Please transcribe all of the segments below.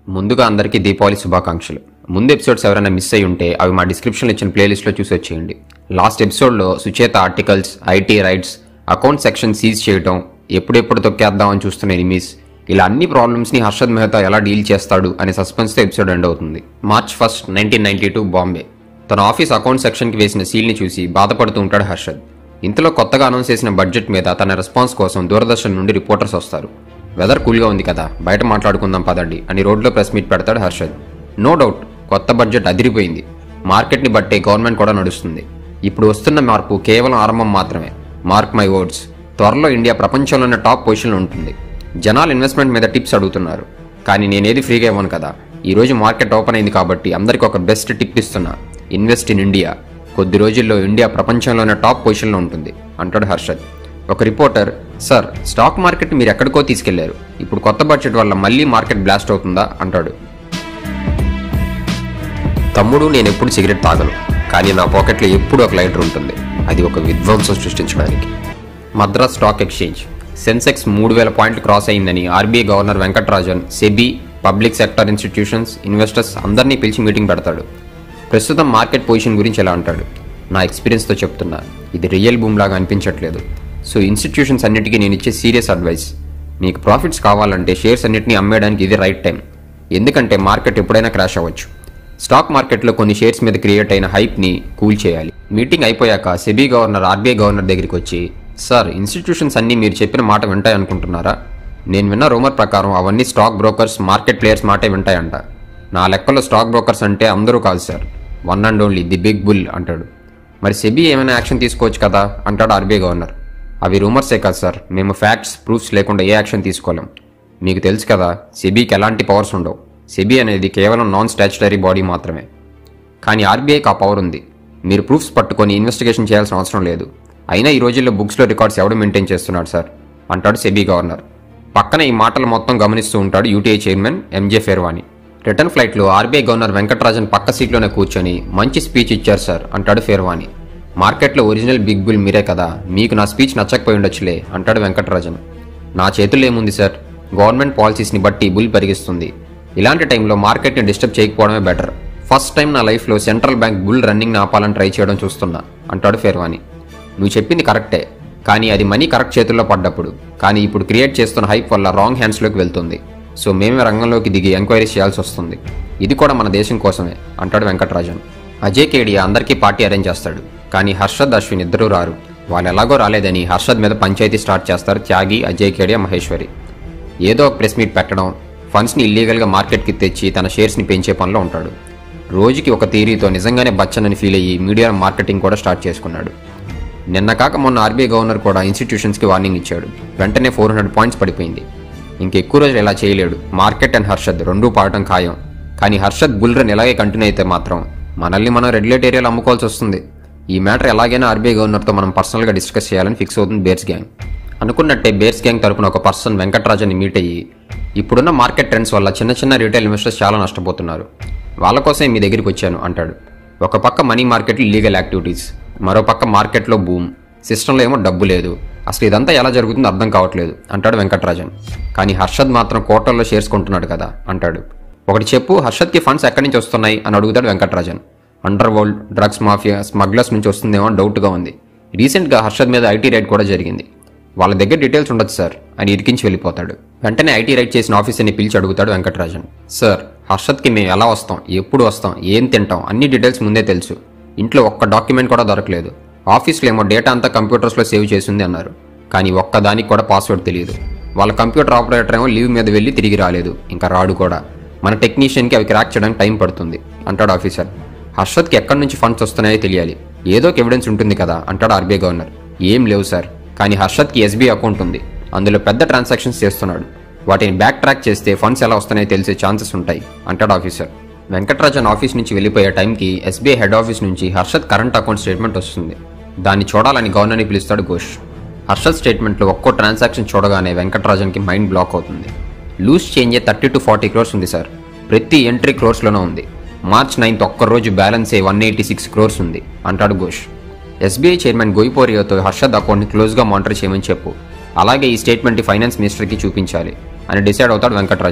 ముందుగా అందరికీ దీపావళి శుభాకాంక్షలు ముందు ఎపిసోడ్స్ ఎవరైనా మిస్ అయి ఉంటే అవి మా డిస్క్రిప్షన్లో ఇచ్చిన ప్లేలిస్ట్లో చూసి వచ్చేయండి లాస్ట్ ఎపిసోడ్లో Sucheta articles IT raids account section seize చేయడం ఎప్పుడెప్పుడు తొక్కేద్దామని చూస్తున్న ఎనిమీస్ ఇలా అన్ని ప్రాబ్లమ్స్ని హర్షద్ మెహతా ఎలా డీల్ చేస్తాడు అనే సస్పెన్స్తో ఎపిసోడ్ ఎండ్ అవుతుంది March first nineteen ninety two Bombay తన ఆఫీస్ అకౌంట్ సెక్షన్కి వేసిన సీల్ని చూసి బాధపడుతూ ఉంటాడు హర్షద్ ఇంతలో కొత్తగా అనౌన్స్ చేసిన బడ్జెట్ మీద తన రెస్పాన్స్ కోసం దూరదర్శన్ నుండి రిపోర్టర్స్ వస్తారు వెదర్ కూల్గా ఉంది కదా బయట మాట్లాడుకుందాం పదండి అని రోడ్లో ప్రెస్ మీట్ పెడతాడు హర్షద్ నో డౌట్ కొత్త బడ్జెట్ అదిరిపోయింది మార్కెట్ని బట్టే గవర్నమెంట్ కూడా నడుస్తుంది ఇప్పుడు వస్తున్న మార్పు కేవలం ఆరంభం మాత్రమే మార్క్ మై వర్డ్స్ త్వరలో ఇండియా ప్రపంచంలోనే టాప్ పొజిషన్లో ఉంటుంది జనాలు ఇన్వెస్ట్మెంట్ మీద టిప్స్ అడుగుతున్నారు కానీ నేనేది ఫ్రీగా ఇవ్వను కదా ఈ రోజు మార్కెట్ ఓపెన్ అయింది కాబట్టి అందరికీ ఒక బెస్ట్ టిప్ ఇస్తున్నా ఇన్వెస్ట్ ఇన్ ఇండియా కొద్ది రోజుల్లో ఇండియా ప్రపంచంలోనే టాప్ పొజిషన్లో ఉంటుంది అంటాడు హర్షద్ ఒక రిపోర్టర్ సార్ స్టాక్ మార్కెట్ మీరు ఎక్కడికో తీసుకెళ్లారు ఇప్పుడు కొత్త బడ్జెట్ వల్ల మళ్ళీ మార్కెట్ బ్లాస్ట్ అవుతుందా అంటాడు తమ్ముడు నేను ఎప్పుడు సిగరెట్ తాగను కానీ నా పాకెట్లో ఎప్పుడు ఒక లైటర్ ఉంటుంది అది ఒక విధ్వంసం సృష్టించడానికి మద్రాస్ స్టాక్ ఎక్స్చేంజ్ సెన్సెక్స్ మూడు వేల పాయింట్లు క్రాస్ అయిందని RBI governor Venkatrajan SEBI public sector institutions investors అందరినీ పిలిచి మీటింగ్ పెడతాడు ప్రస్తుతం మార్కెట్ పొజిషన్ గురించి ఎలా అంటాడు నా ఎక్స్పీరియన్స్తో చెప్తున్నా ఇది రియల్ బూమ్ లాగా అనిపించట్లేదు సో ఇన్స్టిట్యూషన్స్ అన్నిటికీ నేను ఇచ్చే సీరియస్ అడ్వైస్ మీకు ప్రాఫిట్స్ కావాలంటే షేర్స్ అన్నిటిని అమ్మేయడానికి ఇది రైట్ టైం ఎందుకంటే మార్కెట్ ఎప్పుడైనా క్రాష్ అవ్వచ్చు స్టాక్ మార్కెట్లో కొన్ని షేర్స్ మీద క్రియేట్ అయిన హైప్ని కూల్ చేయాలి మీటింగ్ అయిపోయాక సెబీ గవర్నర్ ఆర్బీఐ గవర్నర్ దగ్గరికి వచ్చి సార్ ఇన్స్టిట్యూషన్స్ అన్నీ మీరు చెప్పిన మాట వింటాయనుకుంటున్నారా నేను విన్న రూమర్ ప్రకారం అవన్నీ స్టాక్ బ్రోకర్స్ మార్కెట్ ప్లేయర్స్ మాటే వింటాయంట నా లెక్కలో స్టాక్ బ్రోకర్స్ అంటే అందరూ కాదు sir one and only the big bull అంటాడు మరి సెబీ ఏమైనా యాక్షన్ తీసుకోవచ్చు కదా అంటాడు ఆర్బీఐ గవర్నర్ అవి రూమర్సే కాదు సార్ మేము ఫ్యాక్ట్స్ ప్రూఫ్స్ లేకుండా ఏ యాక్షన్ తీసుకోలేం మీకు తెలుసు కదా సెబీకి ఎలాంటి పవర్స్ ఉండవు సెబీ అనేది కేవలం నాన్ స్టాచ్యుటరీ బాడీ మాత్రమే కానీ ఆర్బీఐకి ఆ పవర్ ఉంది మీరు ప్రూఫ్స్ పట్టుకొని ఇన్వెస్టిగేషన్ చేయాల్సిన అవసరం లేదు అయినా ఈ రోజుల్లో బుక్స్లో రికార్డ్స్ ఎవడు మెయింటైన్ చేస్తున్నాడు సార్ అంటాడు సెబీ గవర్నర్ పక్కన ఈ మాటలు మొత్తం గమనిస్తూ ఉంటాడు UTI chairman MJ Pherwani return ఫ్లైట్లో ఆర్బీఐ గవర్నర్ వెంకటరాజన్ పక్క సీట్లోనే కూర్చొని మంచి స్పీచ్ ఇచ్చారు సార్ అంటాడు ఫెర్వాని మార్కెట్లో ఒరిజినల్ బిగ్ బుల్ మీరే కదా మీకు నా స్పీచ్ నచ్చకపోయి ఉండొచ్చులే అంటాడు వెంకటరాజన్ నా చేతుల్లో ఏముంది సార్ గవర్నమెంట్ పాలసీస్ని బట్టి బుల్ పెరిగిస్తుంది ఇలాంటి టైంలో మార్కెట్ని డిస్టర్బ్ చేయకపోవడమే బెటర్ ఫస్ట్ టైం నా లైఫ్లో సెంట్రల్ బ్యాంక్ బుల్ రన్నింగ్ ఆపాలని ట్రై చేయడం చూస్తున్నా అంటాడు ఫెర్వాని నువ్వు చెప్పింది కరెక్టే కానీ అది మనీ కరెక్ట్ చేతుల్లో పడ్డప్పుడు కానీ ఇప్పుడు క్రియేట్ చేస్తున్న హైప్ వల్ల రాంగ్ హ్యాండ్స్లోకి వెళ్తుంది సో మేమే రంగంలోకి దిగి ఎంక్వైరీస్ చేయాల్సి వస్తుంది ఇది కూడా మన దేశం కోసమే అంటాడు వెంకటరాజన్ అజయ్ కేడియా అందరికీ పార్టీ అరేంజ్ చేస్తాడు కానీ హర్షద్ అశ్విన్ ఇద్దరూ రారు వాళ్ళు ఎలాగో రాలేదని హర్షద్ మీద పంచాయతీ స్టార్ట్ చేస్తారు త్యాగి అజయ్ కేడియా మహేశ్వరి ఏదో ఒక ప్రెస్ మీట్ పెట్టడం ఫండ్స్ని ఇల్లీగల్గా మార్కెట్కి తెచ్చి తన షేర్స్ని పెంచే పనిలో ఉంటాడు రోజుకి ఒక థీరీతో నిజంగానే బచ్చనని ఫీల్ అయ్యి మీడియా మార్కెటింగ్ కూడా స్టార్ట్ చేసుకున్నాడు నిన్న కాక మొన్న ఆర్బీఐ గవర్నర్ కూడా ఇన్స్టిట్యూషన్స్కి వార్నింగ్ ఇచ్చాడు వెంటనే ఫోర్ హండ్రెడ్ పాయింట్స్ పడిపోయింది ఇంకెక్కువ రోజులు ఇలా చేయలేడు మార్కెట్ అండ్ హర్షద్ రెండూ పాడటం ఖాయం కానీ హర్షద్ బుల్ రన్ ఇలాగే కంటిన్యూ అయితే మాత్రం మనల్ని మనం రెగ్యులేట్ ఏరియాలో అమ్ముకోవాల్సి వస్తుంది ఈ మ్యాటర్ ఎలాగైనా ఆర్బీఐ గవర్నర్తో మనం పర్సనల్గా డిస్కస్ చేయాలని ఫిక్స్ అవుతుంది బేర్స్ గ్యాంగ్ అనుకున్నట్టే బేర్స్ గ్యాంగ్ తరపున ఒక పర్సన్ వెంకటరాజన్ని మీట్ అయ్యి ఇప్పుడున్న మార్కెట్ ట్రెండ్స్ వల్ల చిన్న చిన్న రీటైల్ ఇన్వెస్టర్స్ చాలా నష్టపోతున్నారు వాళ్ళ కోసమే మీ దగ్గరికి వచ్చాను అంటాడు ఒక పక్క మనీ మార్కెట్లో లీగల్ యాక్టివిటీస్ మరో పక్క మార్కెట్లో బూమ్ సిస్టంలో ఏమో డబ్బు లేదు అసలు ఇదంతా ఎలా జరుగుతుందో అర్థం కావట్లేదు అంటాడు వెంకటరాజన్ కానీ హర్షద్ మాత్రం కోటల్లో షేర్స్ కొంటున్నాడు కదా అంటాడు ఒకటి చెప్పు హర్షద్కి ఫండ్స్ ఎక్కడి నుంచి వస్తున్నాయి అని అడుగుతాడు Venkatarajan underworld drugs mafia smugglers నుంచి వస్తుందేమో అని డౌట్గా ఉంది రీసెంట్గా హర్షద్ మీద ఐటీ రైడ్ కూడా జరిగింది వాళ్ళ దగ్గర డీటెయిల్స్ ఉండొచ్చు సార్ అని ఇరికించి వెళ్ళిపోతాడు వెంటనే ఐటీ రైడ్ చేసిన ఆఫీసర్ని పిలిచి అడుగుతాడు వెంకటరాజన్ సార్ హర్షద్కి మేము ఎలా వస్తాం ఎప్పుడు వస్తాం ఏం తింటాం అన్ని డీటెయిల్స్ ముందే తెలుసు ఇంట్లో ఒక్క డాక్యుమెంట్ కూడా దొరకలేదు ఆఫీస్లో ఏమో డేటా అంతా కంప్యూటర్స్లో సేవ్ చేసింది అన్నారు కానీ ఒక్క దానికి కూడా పాస్వర్డ్ తెలియదు వాళ్ళ కంప్యూటర్ ఆపరేటర్ ఏమో లీవ్ మీద వెళ్ళి తిరిగి రాలేదు ఇంకా రాడు కూడా మన టెక్నీషియన్కి అవి క్రాక్ చేయడానికి టైం పడుతుంది అంటాడు ఆఫీసర్ హర్షద్కి ఎక్కడి నుంచి ఫండ్స్ వస్తున్నాయో తెలియాలి ఏదో ఒక ఎవిడెన్స్ ఉంటుంది కదా అంటాడు ఆర్బీఐ గవర్నర్ ఏం లేవు సార్ కానీ హర్షద్కి ఎస్బీఐ అకౌంట్ ఉంది అందులో పెద్ద ట్రాన్సాక్షన్స్ చేస్తున్నాడు వాటిని బ్యాక్ ట్రాక్ చేస్తే ఫండ్స్ ఎలా వస్తున్నాయో తెలిసే ఛాన్సెస్ ఉంటాయి అంటాడు ఆఫీసర్ వెంకటరాజన్ ఆఫీస్ నుంచి వెళ్ళిపోయే టైంకి ఎస్బీఐ హెడ్ ఆఫీస్ నుంచి హర్షద్ కరెంట్ అకౌంట్ స్టేట్మెంట్ వస్తుంది దాన్ని చూడాలని గవర్నర్ని పిలుస్తాడు ఘోష్ హర్షద్ స్టేట్మెంట్లో ఒక్కో ట్రాన్సాక్షన్ చూడగానే వెంకటరాజన్కి మైండ్ బ్లాక్ అవుతుంది లూజ్ చేంజే థర్టీ టు ఫార్టీ క్రోర్స్ ఉంది సార్ ప్రతి ఎంట్రీ క్రోర్స్లోనే ఉంది మార్చ్ నైన్త్ ఒక్కరోజు బ్యాలెన్సే వన్ ఎయిటీ సిక్స్ క్రోర్స్ ఉంది అంటాడు ఘోష్ ఎస్బీఐ చైర్మన్ గోయిపోరియోతో హర్షద్ అకౌంట్ని క్లోజ్గా మానిటర్ చేయమని చెప్పు అలాగే ఈ స్టేట్మెంట్ ఫైనాన్స్ మినిస్టర్కి చూపించాలి అని డిసైడ్ అవుతాడు వెంకటరాజన్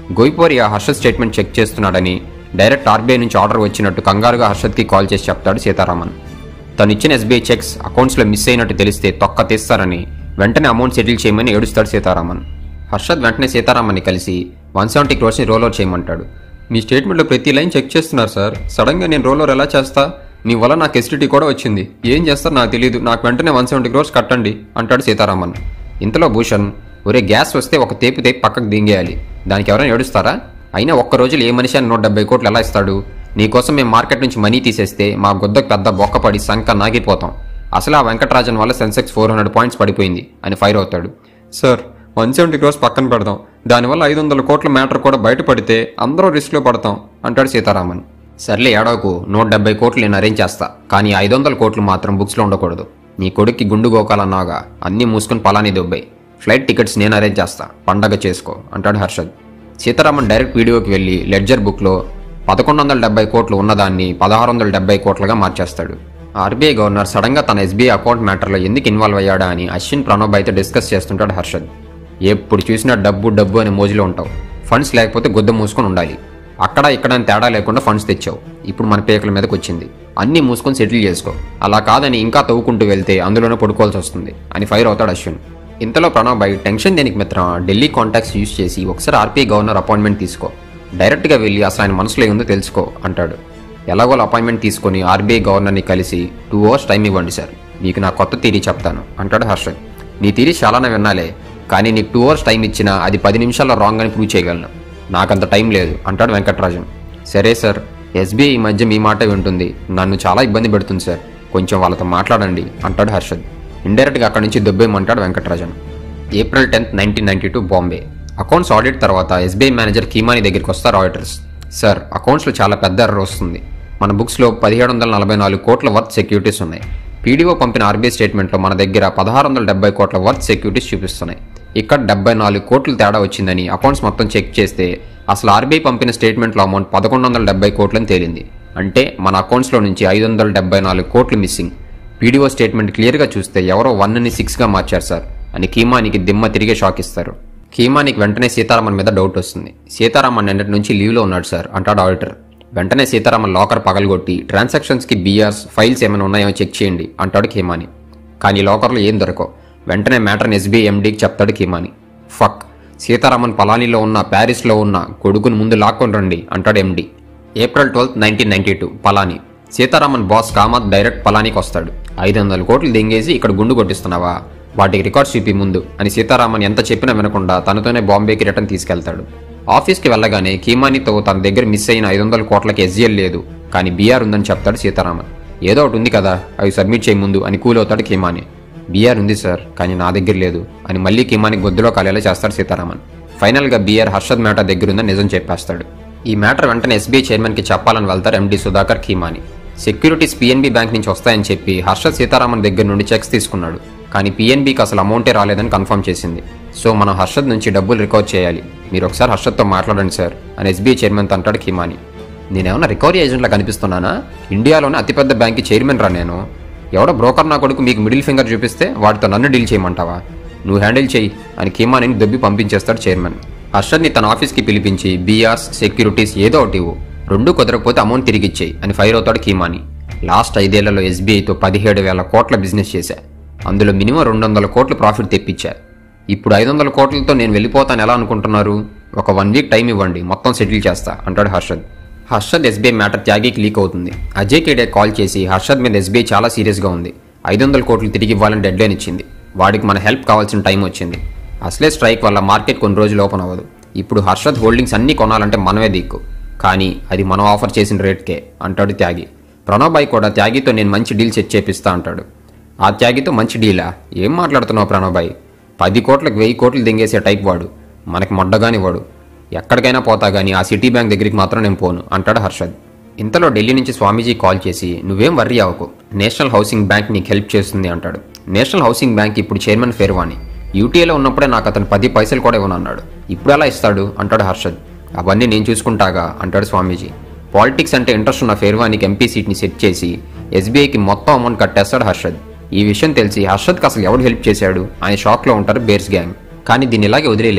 గోయిపోరియా హర్షద్ స్టేట్మెంట్ చెక్ చేస్తున్నాడని డైరెక్ట్ ఆర్బీఐ నుంచి ఆర్డర్ వచ్చినట్టు కంగారుగా హర్షద్కి కాల్ చేసి చెప్తాడు సీతారామన్ తను ఇచ్చిన ఎస్బీఐ చెక్స్ అకౌంట్స్లో మిస్ అయినట్టు తెలిస్తే తొక్క తీస్తారని వెంటనే అమౌంట్ సెటిల్ చేయమని ఏడుస్తాడు సీతారామన్ హర్షద్ వెంటనే సీతారామన్ని కలిసి వన్ సెవెంటీ క్రోర్స్ని రోల్ అవుట్ చేయమంటాడు మీ స్టేట్మెంట్లో ప్రతి లైన్ చెక్ చేస్తున్నారు సార్ సడన్గా నేను రోల్ ఓవర్ ఎలా చేస్తా మీ వల్ల నాకు ఎస్టీటీ కూడా వచ్చింది ఏం చేస్తారో నాకు తెలియదు నాకు వెంటనే వన్ సెవెంటీ క్రోర్స్ కట్టండి అంటాడు సీతారామన్ ఇంతలో భూషణ్ ఒరే గ్యాస్ వస్తే ఒక తేపు తేపు పక్కకు దింగేయాలి దానికి ఎవరైనా ఏడుస్తారా అయినా ఒక్క రోజులో ఏ మనిషి అని నూట డెబ్బై కోట్లు ఎలా ఇస్తాడు నీకోసం మేము మార్కెట్ నుంచి మనీ తీసేస్తే మా గుద్దకు పెద్ద బొక్కపడి సంక నాగిపోతాం అసలు ఆ వెంకటరాజన్ వల్ల సెన్సెక్స్ ఫోర్ హండ్రెడ్ పాయింట్స్ పడిపోయింది అని ఫైర్ అవుతాడు సార్ వన్ సెవెంటీ క్రోర్స్ పక్కన పెడదాం దానివల్ల ఐదు వందల కోట్ల మ్యాటర్ కూడా బయటపడితే అందరూ రిస్క్లో పడతాం అంటాడు సీతారామన్ సర్లే ఏడవకు నూట డెబ్బై కోట్లు నేను అరేంజ్ చేస్తా కానీ ఐదు వందల కోట్లు మాత్రం బుక్స్లో ఉండకూడదు నీ కొడుక్కి గుండు గోకాలన్నాగా అన్నీ మూసుకుని పలాని దుబ్బాయి ఫ్లైట్ టికెట్స్ నేను అరేంజ్ చేస్తా పండగ చేసుకో అంటాడు హర్షద్ సీతారామన్ డైరెక్ట్ వీడియోకి వెళ్ళి లెడ్జర్ బుక్లో పదకొండు వందల డెబ్బై కోట్లు ఉన్నదాన్ని పదహారు వందల డెబ్బై కోట్లుగా మార్చేస్తాడు ఆర్బీఐ గవర్నర్ సడన్గా తన ఎస్బీఐ అకౌంట్ మ్యాటర్లో ఎందుకు ఇన్వాల్వ్ అయ్యాడా అని అశ్విన్ ప్రణబ్ అయితే డిస్కస్ చేస్తుంటాడు హర్షద్ ఎప్పుడు చూసినా డబ్బు డబ్బు అనే మోజులో ఉంటావు ఫండ్స్ లేకపోతే గుద్ద మూసుకొని ఉండాలి అక్కడ ఇక్కడ అని తేడా లేకుండా ఫండ్స్ తెచ్చావు ఇప్పుడు మన పేకల మీదకి వచ్చింది అన్నీ మూసుకొని సెటిల్ చేసుకో అలా కాదని ఇంకా తవ్వుకుంటూ వెళ్తే అందులోనే పడుకోవాల్సి వస్తుంది అని ఫైర్ అవుతాడు అశ్విన్ ఇంతలో ప్రణాబాయ్ టెన్షన్ దేనికి మిత్రం ఢిల్లీ కాంటాక్ట్స్ యూజ్ చేసి ఒకసారి ఆర్బీఐ గవర్నర్ అపాయింట్మెంట్ తీసుకో డైరెక్ట్గా వెళ్ళి అసలు ఆయన మనసులో ఏముందో తెలుసుకో అంటాడు ఎలాగోలా అపాయింట్మెంట్ తీసుకొని ఆర్బీఐ గవర్నర్ని కలిసి టూ అవర్స్ టైం ఇవ్వండి సార్ మీకు నా కొత్త థీరీ చెప్తాను అంటాడు హర్షద్ నీ థీరీ చాలానే వినాలే కానీ నీకు టూ అవర్స్ టైం ఇచ్చినా అది పది నిమిషాల్లో రాంగ్ అని ప్రూవ్ చేయగలను నాకంత టైం లేదు అంటాడు వెంకట్రాజన్ సరే సార్ ఎస్బీఐ ఈ మధ్య మీ మాట వింటుంది నన్ను చాలా ఇబ్బంది పెడుతుంది సార్ కొంచెం వాళ్ళతో మాట్లాడండి అంటాడు హర్షద్ ఇండైరెక్ట్గా అక్కడి నుంచి దుబ్బేయమంటాడు Venkatrajan April tenth nineteen ninety two Bombay accounts audit తర్వాత ఎస్బీఐ మేనేజర్ కీమాని దగ్గరికి వస్తారు ఆడిటర్స్ సార్ అకౌంట్స్లో చాలా పెద్ద ఎర్రర్ వస్తుంది మన బుక్స్లో పదిహేడు వందల నలభై నాలుగు కోట్ల వర్త్ సెక్యూరిటీస్ ఉన్నాయి పీడీఓ పంపిన ఆర్బీఐ స్టేట్మెంట్లో మన దగ్గర పదహారు వందల డెబ్బై కోట్ల వర్త్ సెక్యూరిటీస్ చూపిస్తున్నాయి ఇక్కడ డెబ్బై నాలుగు కోట్లు తేడా వచ్చిందని అకౌంట్స్ మొత్తం చెక్ చేస్తే అసలు ఆర్బీఐ పంపిన స్టేట్మెంట్లో అమౌంట్ పదకొండు వందల డెబ్బై కోట్లని తేలింది అంటే మన అకౌంట్స్లో నుంచి ఐదు వందల డెబ్బై నాలుగు కోట్లు మిస్సింగ్ పీడీఓ స్టేట్మెంట్ క్లియర్గా చూస్తే ఎవరో వన్ని సిక్స్గా మార్చారు సార్ అని కీమానికి దిమ్మ తిరిగే షాక్ ఇస్తారు కీమానికి వెంటనే సీతారామన్ మీద డౌట్ వస్తుంది సీతారామన్ నిన్నటి నుంచి లీవ్లో ఉన్నాడు సార్ అంటాడు ఆడిటర్ వెంటనే సీతారామన్ లాకర్ పగలగొట్టి ట్రాన్సాక్షన్స్కి బిఆర్స్ ఫైల్స్ ఏమైనా ఉన్నాయో చెక్ చేయండి అంటాడు కీమాని కానీ లాకర్లో ఏం దొరకవు వెంటనే మ్యాటర్ని ఎస్బీఐ ఎండీకి చెప్తాడు కీమాని ఫక్ సీతారామన్ పలానీలో ఉన్న ప్యారిస్లో ఉన్న కొడుకుని ముందు లాక్కొని రండి అంటాడు MD April twelfth nineteen ninety two పలాని సీతారామన్ బాస్ కామత్ డైరెక్ట్ పలానికి వస్తాడు ఐదు వందల కోట్లు దింగేసి ఇక్కడ గుండు కొట్టిస్తున్నావా వాటికి రికార్డ్స్ చూపి ముందు అని సీతారామన్ ఎంత చెప్పినా వినకుండా తనతోనే బాంబేకి రిటర్న్ తీసుకెళ్తాడు ఆఫీస్కి వెళ్ళగానే కీమానితో తన దగ్గర మిస్ అయిన ఐదు వందల కోట్లకి ఎస్జిఎల్ లేదు కానీ బీఆర్ ఉందని చెప్తాడు సీతారామన్ ఏదో ఒకటి ఉంది కదా అవి సబ్మిట్ చేయ ముందు అని కూల్ అవుతాడు కీమాని బీఆర్ ఉంది సార్ కానీ నా దగ్గర లేదు అని మళ్ళీ కీమాని గొద్దులో కాలేలా చేస్తాడు సీతారామన్ ఫైనల్గా బీఆర్ హర్షద్ మేటర్ దగ్గరుందని నిజం చెప్పేస్తాడు ఈ మ్యాటర్ వెంటనే ఎస్బీఐ చైర్మన్కి చెప్పాలని వెళ్తారు MD Sudhakar Kimani securities PNB bank నుంచి వస్తాయని చెప్పి హర్షద్ సీతారామన్ దగ్గర నుండి చెక్స్ తీసుకున్నాడు కానీ పిఎన్బికి అసలు అమౌంటే రాలేదని కన్ఫర్మ్ చేసింది సో మనం హర్షద్ నుంచి డబ్బులు రికవర్ చేయాలి మీరు ఒకసారి హర్షద్తో మాట్లాడండి సార్ అని ఎస్బీఐ చైర్మన్ అంటాడు కీమాని నేనేమన్నా రికవరీ ఏజెంట్లా కనిపిస్తున్నానా ఇండియాలోనే అతిపెద్ద బ్యాంక్కి చైర్మన్ రా నేను ఎవడో బ్రోకర్ నా కొడుకు మీకు మిడిల్ ఫింగర్ చూపిస్తే వాటితో నన్ను డీల్ చేయమంటావా నువ్వు హ్యాండిల్ చేయి అని కీమానిని దొబ్బి పంపించేస్తాడు చైర్మన్ హర్షద్ని తన ఆఫీస్కి పిలిపించి బియాస్ సెక్యూరిటీస్ ఏదో ఒకటి ఇవ్వు రెండు కుదరకపోతే అమౌంట్ తిరిగి ఇచ్చేయి అని ఫైర్ అవుతాడు కీమాని లాస్ట్ ఐదేళ్లలో ఎస్బీఐతో పదిహేడు వేల కోట్ల బిజినెస్ చేశా అందులో మినిమం రెండు వందల కోట్లు ప్రాఫిట్ తెప్పించా ఇప్పుడు ఐదు వందల కోట్లతో నేను వెళ్ళిపోతాను ఎలా అనుకుంటున్నారు ఒక వన్ వీక్ టైం ఇవ్వండి మొత్తం సెటిల్ చేస్తా అంటాడు హర్షద్ హర్షద్ ఎస్బీఐ మ్యాటర్ త్యాగికి లీక్ అవుతుంది అజయ్ కేడే కాల్ చేసి హర్షద్ మీద ఎస్బీఐ చాలా సీరియస్గా ఉంది ఐదు వందల కోట్లు తిరిగి ఇవ్వాలని డెడ్ లైన్ ఇచ్చింది వాడికి మన హెల్ప్ కావాల్సిన టైం వచ్చింది అసలే స్ట్రైక్ వల్ల మార్కెట్ కొన్ని రోజులు ఓపెన్ అవ్వదు ఇప్పుడు హర్షద్ హోల్డింగ్స్ అన్నీ కొనాలంటే మనమే దిక్కు కానీ అది మనం ఆఫర్ చేసిన రేట్కే అంటాడు త్యాగి ప్రణోబాయ్ కూడా త్యాగితో నేను మంచి డీల్ సెట్ చేపిస్తా అంటాడు ఆ త్యాగితో మంచి డీలా ఏం మాట్లాడుతున్నావు ప్రణోబాయ్ పది కోట్లకు వెయ్యి కోట్లు దింగేసే టైప్ వాడు మనకి మొడ్డగాని వాడు ఎక్కడికైనా పోతా గానీ ఆ సిటీ బ్యాంక్ దగ్గరికి మాత్రం నేను పోను అంటాడు హర్షద్ ఇంతలో ఢిల్లీ నుంచి స్వామీజీ కాల్ చేసి నువ్వేం వర్రీ అవ్వకు నేషనల్ హౌసింగ్ బ్యాంక్ నీకు హెల్ప్ చేస్తుంది అంటాడు నేషనల్ హౌసింగ్ బ్యాంక్ ఇప్పుడు చైర్మన్ ఫేర్వాణి యూటీఏలో ఉన్నప్పుడే నాకు అతను పది పైసలు కూడా ఇవ్వనన్నాడు ఇప్పుడు ఎలా ఇస్తాడు అంటాడు హర్షద్ అవన్నీ నేను చూసుకుంటాగా అంటాడు స్వామీజీ పాలిటిక్స్ అంటే ఇంట్రెస్ట్ ఉన్న ఫేర్వానికి ఎంపీ సీట్ని సెట్ చేసి ఎస్బీఐకి మొత్తం అమౌంట్ కట్టేస్తాడు హర్షద్ ఈ విషయం తెలిసి హర్షద్కి అసలు ఎవడు హెల్ప్ చేశాడు ఆయన షాక్లో ఉంటారు బేర్స్ గ్యాంగ్ కానీ దీన్ని ఇలాగే వదిలేలేం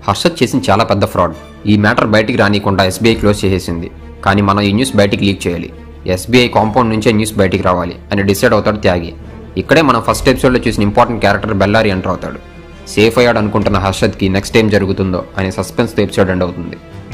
హర్షద్ చేసిన చాలా పెద్ద ఫ్రాడ్ ఈ మ్యాటర్ బయటికి రానియకుండా ఎస్బీఐ క్లోజ్ చేసేసింది కానీ మనం ఈ న్యూస్ బయటికి లీక్ చేయాలి ఎస్బీఐ కాంపౌండ్ నుంచే న్యూస్ బయటికి రావాలి అని డిసైడ్ అవుతాడు త్యాగి ఇక్కడే మనం ఫస్ట్ ఎపిసోడ్లో చూసిన ఇంపార్టెంట్ క్యారెక్టర్ బెల్లారి ఎంటర్ అవుతాడు సేఫ్ అయ్యాడు అనుకుంటున్న హర్షద్కి నెక్స్ట్ ఏం జరుగుతుందో అనే సస్పెన్స్తో ఎపిసోడ్ ఎండ్ అవుతుంది